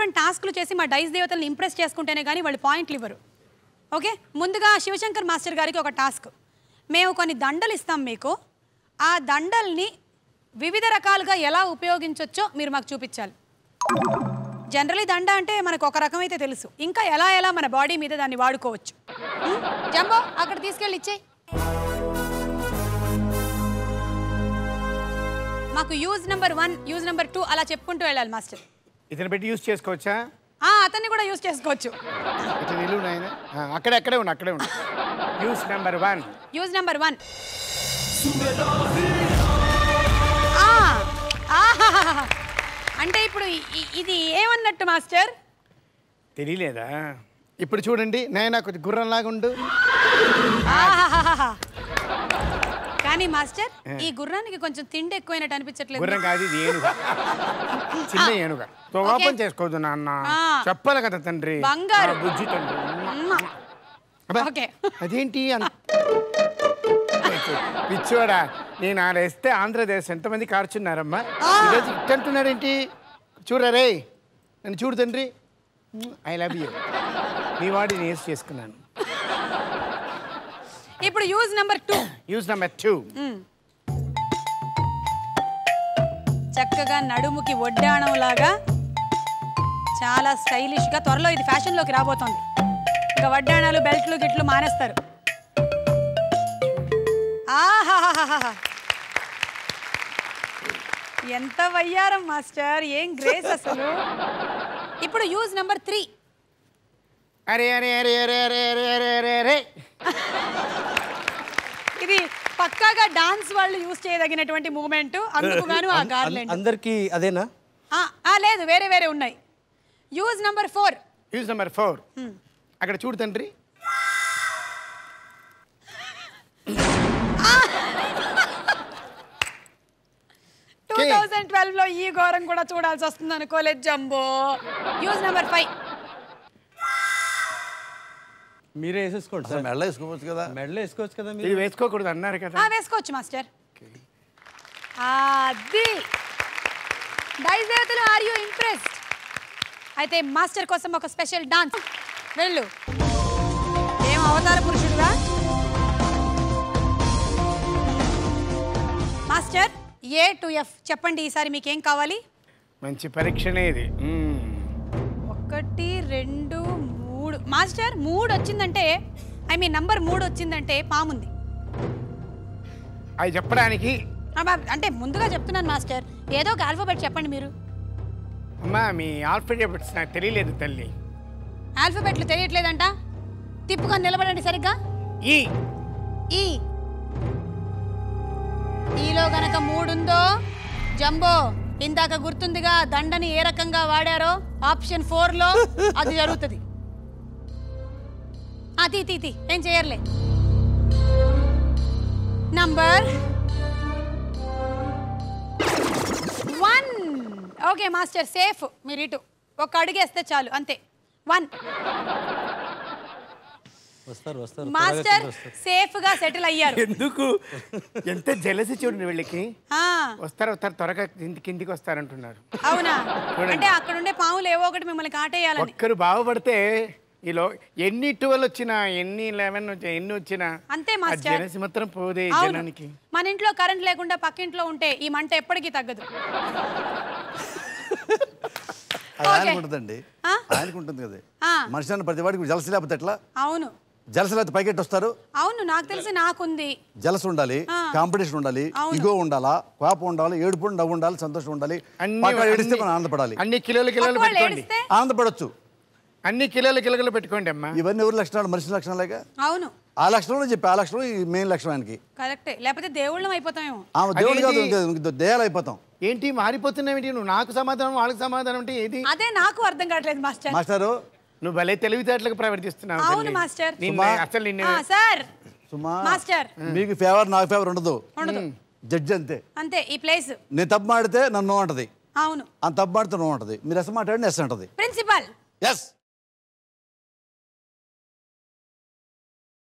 Different టాస్క్లు చేసి మా డైస్ దేవతల్ని ఇంప్రెస్ చేసుకుంటేనే కానీ వాళ్ళు పాయింట్లు ఇవ్వరు ఓకే ముందుగా శివశంకర్ మాస్టర్ గారికి ఒక టాస్క్ మేము కొన్ని దండలు ఇస్తాం మీకు ఆ దండల్ని వివిధ రకాలుగా ఎలా ఉపయోగించవచ్చో మీరు మాకు చూపించాలి జనరలీ దండ అంటే మనకు ఒక రకం అయితే తెలుసు ఇంకా ఎలా ఎలా మన బాడీ మీద దాన్ని వాడుకోవచ్చు ఉం? జంబో అక్కడ తీసుకెళ్ళి ఇచ్చేయి మాకు use number one use number two అలా చెప్పుకుంటూ వెళ్ళాలి మాస్టర్ ఇతను పెట్టి యూజ్ చేసుకోవచ్చా ఆ, అతన్ని కూడా యూజ్ చేసుకోవచ్చు ఇటు నిలువు నాయన అక్కడే అక్కడే ఉండు అక్కడే ఉండు use number one use number one ఆ, ఆహాహాహా. అంటే ఇప్పుడు ఇ- ఇ- ఇది ఏమన్నట్టు మాస్టర్ తెలియలేదా ఇప్పుడు చూడండి నాయన కొంచెం గుర్రంలాగా ఉండు ఆహాహాహా. కానీ మాస్టర్ ఈ గుర్రానికి కొంచెం తిండి ఎక్కువైనట్టు అనిపించట్లేదు గుర్రం కాదు ఇది ఏనుగ చిన్న ఏనుగ తోపం చేసుకోవద్దు నాన్న ఆ. చెప్పాలి కదా తండ్రి బంగారు. ఆ, బుజ్జి తండ్రి అమ్మ. అబ్బా, ఓకే. అదేంటి అంత పిచ్చోడా నేను ఆడేస్తే ఆంధ్రదేశ్ ఎంతమంది కార్చున్నారమ్మా ఈరోజు ఇట్టంటున్నారేంటి చూడరే నన్ను చూడు తండ్రి ఐ లవ్ యూ మీ వాడిని వేసి చేసుకున్నాను ఇప్పుడు use number two use number two చక్కగా నడుముకి వడ్డాణం లాగా చాలా స్టైలిష్గా త్వరలో ఇది ఫ్యాషన్లోకి రాబోతోంది ఇంకా వడ్డాణాలు బెల్ట్లు గిట్లు మానేస్తారు ఆహాహాహాహా. ఎంత వయ్యారం మాస్టర్ ఏం గ్రేస్ అసలు ఇప్పుడు యూజ్ నెంబర్ త్రీ అరే అరే అరే అరే అరే అరే అరే అరే అరే ఇది పక్కాగా డాన్స్ వాళ్ళు యూజ్ చేయదగినటువంటి మూమెంట్ అందుకు గాను ఆ గార్లెండ్ అందరికీ అదేనా లేదు వేరే వేరే ఉన్నాయి use number four use number four అక్కడ చూడు తండ్రి టూ థౌజండ్ ట్వెల్వ్ లో ఈ ఘోరం కూడా చూడాల్సి వస్తుంది అనుకోలేదు జంబో యూజ్ నెంబర్ ఫైవ్ మీరే వేసేసుకోండి అసలు సార్ మెడలో వేసుకోవచ్చు కదా మెడలో వేసుకోవచ్చు కదా ఇది మీరు వేసుకోకూడదు అన్నారు కదా ఆ, వేసుకోవచ్చు మాస్టర్ అది డైస్ దేవతలు ఆర్ యూ ఇంప్రెస్డ్ అయితే మాస్టర్ కోసం ఒక స్పెషల్ డాన్స్ వెళ్ళు ఏం అవతార పురుషుడుగా మాస్టర్ ఏ టు ఎఫ్ చెప్పండి ఈసారి మీకేం కావాలి మంచి పరీక్షనే ఇది మ్మ్. ఒకటి రెండు మూడు మాస్టర్ మూడు వచ్చిందంటే ఐ మీన్ నంబర్ మూడు వచ్చిందంటే పాముంది అవి చెప్పడానికి అబ్బా, అంటే ముందుగా చెప్తున్నాను మాస్టర్ ఏదో ఒక ఆల్ఫాబెట్ చెప్పండి మీరు అమ్మా మీ ఆల్ఫాబెట్స్ నాకు తెలియలేదు తల్లి ఆల్ఫాబెట్లు తెలియట్లేదంట తిప్పుకొని నిలబడండి సరిగ్గా ఈ ఈ ఈలో గనక మూడుందో జంబో ఇందాక గుర్తుందిగా దండని ఏ రకంగా వాడారో ఆప్షన్ ఫోర్ లో అది జరుగుతుంది ఆ, తీ తీ తీ ఏం చేయర్లే number one okay master safe మీరు ఇటు ఒక అడుగేస్తే చాలు అంతే వన్ వస్తారు వస్తారు మాస్టర్ త్వరగా వస్తారు. సేఫ్ గా సెటిల్ అయ్యారు ఎందుకు ఎంత జలసి చూడండి వీళ్ళకి ఆ, వస్తారు వస్తారు త్వరగా కింది కిందికి వస్తారంటున్నారు అవునా అంటే అక్కడ ఉండే పాములు ఏవో ఒకటి మిమ్మల్ని కాటేయాలని ఒక్కరు బాగుపడితే ఈలో ఎన్ని ట్వెల్వ్ వచ్చినా ఎన్ని లెవెన్ వచ్చినా ఎన్ని వచ్చినా అంతే ఆ మాస్టర్ జలసి మాత్రం పోదే ఈ అవును జనానికి మన ఇంట్లో కరెంట్ లేకుండా పక్కింట్లో ఉంటే ఈ మంట ఎప్పటికీ తగ్గదు అది ఓకే. ఆయనకు ఉంటుందండి ఆ? ఆయనకు ఉంటుంది కదా ఆ. మనిషి అన్న ప్రతి వాడికి జలస లేకపోతే ఎట్లా అవును జలస లేకపోతే పైకెట్టి వస్తారు అవును నాకు తెలిసి నాకుంది జలస ఉండాలి ఆ. కాంపిటీషన్ ఉండాలి అవును. ఇగో ఉండాలా కోపం ఉండాలి ఏడుపు నవ్వు ఉండాలి సంతోషం ఉండాలి అన్ని పక్క ఏడిస్తే అన్ని- మనం ఆనందపడాలి అన్ని కిలోలు కిలోలు పక్క వాళ్ళు పెట్టుకోండి ఏడిస్తే ఆనందపడొచ్చు అన్ని కిలోలు కిలోలు పెట్టుకోండి అమ్మా ఇవన్నీ ఎవరి లక్షణాలు మనిషి లక్షణాలేగా అవును ఆ లక్షణంలో చెప్పి ఆ లక్షణం ఈ మెయిన్ లక్షణం ఆయనకి కరెక్టే లేకపోతే దేవుళ్ళం అయిపోతామేమో ఆమె దేవుడు కాదు అదేంటి? ఇంక దయాలు అయిపోతాం ఏంటి మారిపోతున్నావేంటి నువ్వు నాకు సమాధానం వాళ్ళకి సమాధానం అంటే ఏది అదే నాకు అర్థం కావట్లేదు మాస్టర్ మాస్టారు నువ్వు భలే తెలివితేటలకు ప్రవర్తిస్తున్నావు అవును తల్లి. మాస్టర్ నిన్ను అసలు నిన్ను ఆ, సార్ సుమా మాస్టర్ మీకు ఫేవర్ నాకు ఫేవర్ ఉండదు ఉండదు జడ్జి అంతే అంతే ఈ ప్లేస్ నేను తప్పు మాడితే నన్ను అంటది అవును అంత తప్పు మాడితే నువ్వు అంటది మీరు ఎస్ మాట్లాడి ఎస్ అంటది ప్రిన్సిపల్ ఎస్